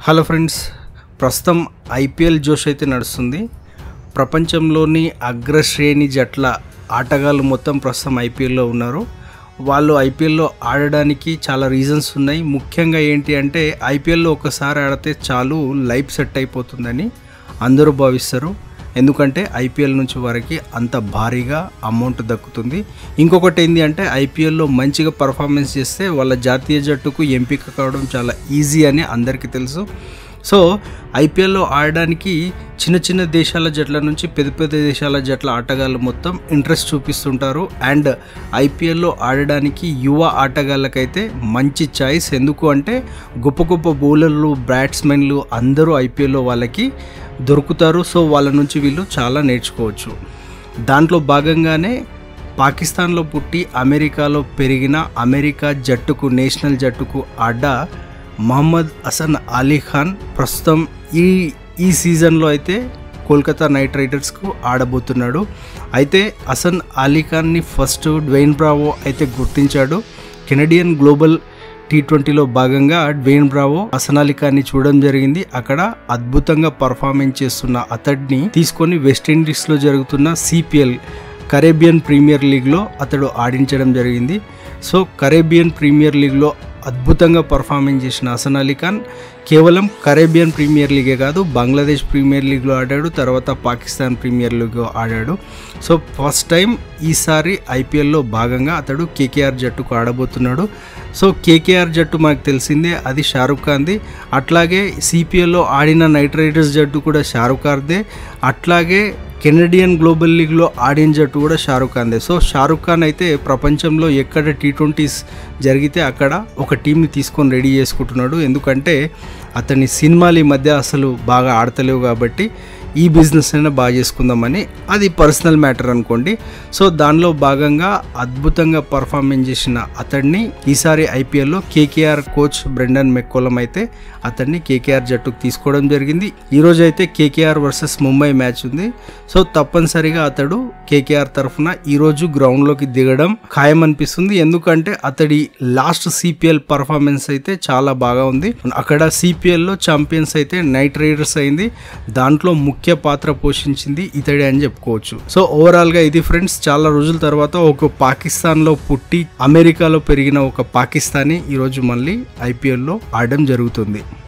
hello friends ప్రస్తుతం IPL జోష్ అయితే నడుస్తుంది ప్రపంచంలోని అగ్రశ్రేణి జట్ల ఆటగాళ్ళు మొత్తం ప్రస్తుతం ఐపీఎల్లో ఉన్నారు వాళ్ళు ఐపీఎల్లో ఆడడానికి చాలా రీజన్స్ ఉన్నాయి ముఖ్యంగా ఏంటి అంటే ఐపీఎల్లో ఒకసారి ఆడితే చాలు లైఫ్ సెట్ అయిపోతుందని అందరూ భావిస్తారు ఎందుకంటే ఐపీఎల్ నుంచి వారికి అంత భారీగా అమౌంట్ దక్కుతుంది ఇంకొకటి ఏంటి అంటే ఐపీఎల్లో మంచిగా పర్ఫార్మెన్స్ చేస్తే వాళ్ళ జాతీయ జట్టుకు ఎంపిక కావడం చాలా ఈజీ అని అందరికీ తెలుసు సో ఐపీఎల్లో ఆడడానికి చిన్న చిన్న దేశాల జట్ల నుంచి పెద్ద పెద్ద దేశాల జట్ల ఆటగాళ్ళు మొత్తం ఇంట్రెస్ట్ చూపిస్తుంటారు అండ్ ఐపీఎల్లో ఆడడానికి యువ ఆటగాళ్ళకైతే మంచి చాయిస్ ఎందుకు అంటే గొప్ప గొప్ప బౌలర్లు బ్యాట్స్మెన్లు అందరూ ఐపీఎల్లో వాళ్ళకి దొరుకుతారు సో వాళ్ళ నుంచి వీళ్ళు చాలా నేర్చుకోవచ్చు దాంట్లో భాగంగానే పాకిస్తాన్లో పుట్టి అమెరికాలో పెరిగిన అమెరికా జట్టుకు నేషనల్ జట్టుకు ఆడ్డ మహమ్మద్ హసన్ అలీ ఖాన్ ప్రస్తుతం ఈ ఈ సీజన్లో అయితే కోల్కతా నైట్ రైడర్స్కు ఆడబోతున్నాడు అయితే హసన్ అలీ ఖాన్ని ఫస్ట్ డ్వైన్ బ్రావో అయితే గుర్తించాడు కెనడియన్ గ్లోబల్ టీ ట్వంటీలో భాగంగా డ్వేన్ బ్రావో హసన్ అలీ ఖాన్ని చూడడం జరిగింది అక్కడ అద్భుతంగా పర్ఫార్మెన్స్ చేస్తున్న అతడిని తీసుకొని వెస్టిండీస్లో జరుగుతున్న సిపిఎల్ కరేబియన్ ప్రీమియర్ లీగ్లో అతడు ఆడించడం జరిగింది సో కరేబియన్ ప్రీమియర్ లీగ్లో అద్భుతంగా పర్ఫార్మెన్స్ చేసిన హసన్ అలీ ఖాన్ కేవలం కరేబియన్ ప్రీమియర్ లీగే కాదు బంగ్లాదేశ్ ప్రీమియర్ లీగ్లో ఆడాడు తర్వాత పాకిస్తాన్ ప్రీమియర్ లీగ్లో ఆడాడు సో ఫస్ట్ టైం ఈసారి ఐపీఎల్లో భాగంగా అతడు కేకేఆర్ జట్టుకు ఆడబోతున్నాడు సో కేకేఆర్ జట్టు మనకు తెలిసిందే అది షారుఖ్ ఖాన్ది అట్లాగే సిపిఎల్లో ఆడిన నైట్ రైడర్స్ జట్టు కూడా షారుఖ్ ఖాన్దే అట్లాగే కెనడియన్ గ్లోబల్ లీగ్లో ఆడిన జట్టు కూడా షారుఖ్ ఖాన్దే సో షారుఖ్ ఖాన్ అయితే ప్రపంచంలో ఎక్కడ టీ ట్వంటీస్ జరిగితే అక్కడ ఒక టీంని తీసుకొని రెడీ చేసుకుంటున్నాడు ఎందుకంటే అతని సినిమాలు ఈ మధ్య అసలు బాగా ఆడతలేవు కాబట్టి ఈ బిజినెస్ అయినా బాగా చేసుకుందామని అది పర్సనల్ మ్యాటర్ అనుకోండి సో దానిలో భాగంగా అద్భుతంగా పర్ఫార్మెన్స్ చేసిన అతడిని ఈసారి ఐపీఎల్లో కేకేఆర్ కోచ్ బ్రెండన్ మెక్కోలం అయితే అతన్ని కేకేఆర్ జట్టుకు తీసుకోవడం జరిగింది ఈరోజు అయితే కేకేఆర్ వర్సెస్ ముంబై మ్యాచ్ ఉంది సో తప్పనిసరిగా అతడు కేకేఆర్ తరఫున ఈరోజు గ్రౌండ్లోకి దిగడం ఖాయం అనిపిస్తుంది ఎందుకంటే అతడి లాస్ట్ సిపిఎల్ పర్ఫార్మెన్స్ అయితే చాలా బాగా ఉంది అక్కడ సిపిఎల్లో ఛాంపియన్స్ అయితే నైట్ రైడర్స్ అయింది దాంట్లో ముఖ్య పాత్ర పోషించింది ఇతడే అని చెప్పుకోవచ్చు సో ఓవరాల్గా ఇది ఫ్రెండ్స్ చాలా రోజుల తర్వాత ఒక పాకిస్తాన్లో పుట్టి అమెరికాలో పెరిగిన ఒక పాకిస్తానీ ఈరోజు మళ్ళీ ఐపీఎల్లో ఆడడం జరుగుతుంది